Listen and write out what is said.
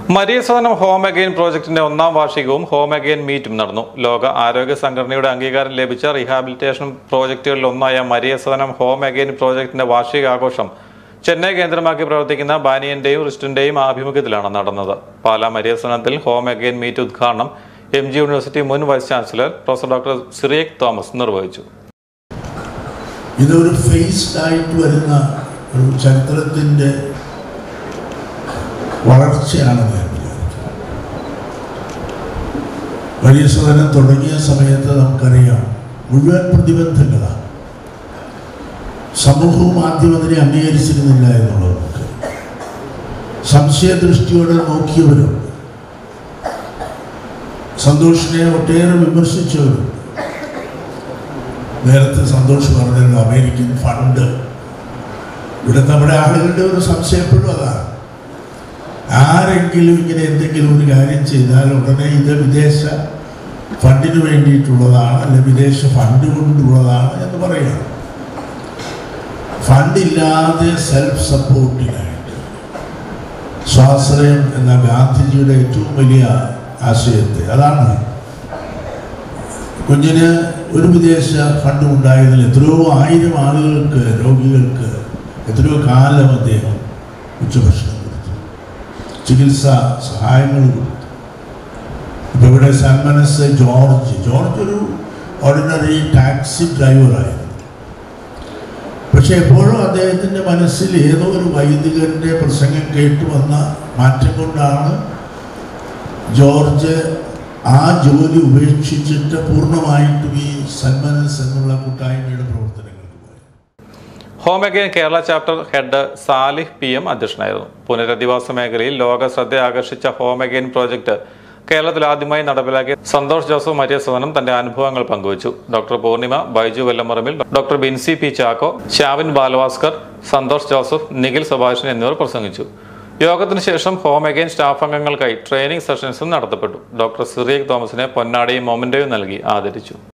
Maria സദനം home again പ്രോജക്ടിന്റെ ഒന്നാം വാർഷികവും home again മീറ്റും നടന്നു ലോക ആരോഗ്യ സംഘടനയുടെ അംഗീകാരം ലഭിച്ച റീഹാബിലിറ്റേഷൻ പ്രോജക്റ്റുകളിൽ ഒന്നായ മരിയ സദനം ഹോം അഗെയിൻ പ്രോജക്ടിന്റെ വാർഷികാഘോഷം ചെന്നൈ കേന്ദ്രമാക്കി പ്രവർത്തിക്കുന്ന ബാനിയന്റെയും റിസ്റ്റിന്റെയും ആഭിമുഖ്യത്തിലാണ് നടന്നത് പാലാ മരിയ സദനത്തിൽ ഹോം അഗെയിൻ മീറ്റ് ഉദ്ഘാടനം എം ജി യൂണിവേഴ്സിറ്റി മുൻ vice chancellor professor doctor Cyriac Thomas നിർവഹിച്ചു ഇതൊരു ഫേസ്ഡ് ആയിട്ട് വരുന്ന ഒരു ചരിത്രത്തിൻ്റെ വളർച്ചയാണെന്ന് ഞാൻ വിചാരിക്കുന്നു വലിയ സദനം തുടങ്ങിയ സമയത്ത് നമുക്കറിയാം മുഴുവൻ പ്രതിബന്ധങ്ങളാണ് സമൂഹവും ആദ്യം അതിനെ അംഗീകരിച്ചിരുന്നില്ല എന്നുള്ളത് നമുക്ക് സംശയദൃഷ്ടിയോടെ നോക്കിയവരും സന്തോഷിനെ ഒട്ടേറെ വിമർശിച്ചവരും നേരത്തെ സന്തോഷ് പറഞ്ഞല്ലോ അമേരിക്കൻ ഫണ്ട് ഇവിടെ നമ്മുടെ ആളുകളുടെ ഒരു സംശയപ്പെടും അതാണ് ആരെങ്കിലും ഇങ്ങനെ എന്തെങ്കിലും ഒരു കാര്യം ചെയ്താൽ ഉടനെ ഇത് വിദേശ ഫണ്ടിന് വേണ്ടിയിട്ടുള്ളതാണ് അല്ലെ വിദേശ ഫണ്ട് കൊണ്ടുള്ളതാണ് എന്ന് പറയുക ഫണ്ടില്ലാതെ സെൽഫ് സപ്പോർട്ടിനായിട്ട് സ്വാശ്രയം എന്ന ഗാന്ധിജിയുടെ ഏറ്റവും വലിയ ആശയത്തെ അതാണ് കുഞ്ഞിന് ഒരു വിദേശ ഫണ്ട് ഉണ്ടായതിൽ എത്രയോ ആയിരം ആളുകൾക്ക് രോഗികൾക്ക് എത്രയോ കാലം അദ്ദേഹം ഉച്ചഭക്ഷണം കൊടുത്തു ചികിത്സ സഹായങ്ങൾ കൊടുത്തു ഇപ്പം ഇവിടെ സന്മനസ് ജോർജ് ജോർജ് ഒരു ഓർഡിനറി ടാക്സി ഡ്രൈവറായിരുന്നു പക്ഷെ എപ്പോഴും അദ്ദേഹത്തിൻ്റെ മനസ്സിൽ ഏതോ ഒരു വൈദികന്റെ പ്രസംഗം കേട്ടു വന്ന മാറ്റം കൊണ്ടാണ് ജോർജ് ആ ജോലി ഉപേക്ഷിച്ചിട്ട് പൂർണ്ണമായിട്ടും ഈ സന്മനസ് എന്നുള്ള കൂട്ടായ്മയുടെ പ്രവർത്തനങ്ങൾക്ക് പോയത് home again Kerala chapter head Salih P M അധ്യക്ഷനായിരുന്നു പുനരധിവാസ മേഖലയിൽ ലോക ശ്രദ്ധ ആകർഷിച്ച ഹോം അഗെയിൻ പ്രോജക്ട് കേരളത്തിൽ ആദ്യമായി നടപ്പിലാക്കിയ സന്തോഷ് ജോസഫ് മരിയ സദനം തന്റെ അനുഭവങ്ങൾ പങ്കുവച്ചു doctor Poornima Baiju Vellamarambil doctor Bincy P Chacko Shavin Balavaskar Santhosh Joseph Nikhil Subhashan എന്നിവർ പ്രസംഗിച്ചു യോഗത്തിന് ശേഷം ഹോം അഗെയിൻ സ്റ്റാഫ് അംഗങ്ങൾക്കായി ട്രെയിനിംഗ് സെഷൻസും നടത്തപ്പെട്ടു ഡോക്ടർ സിറിയക് തോമസിനെ പൊന്നാടിയും മൊമന്റോയും നൽകി ആദരിച്ചു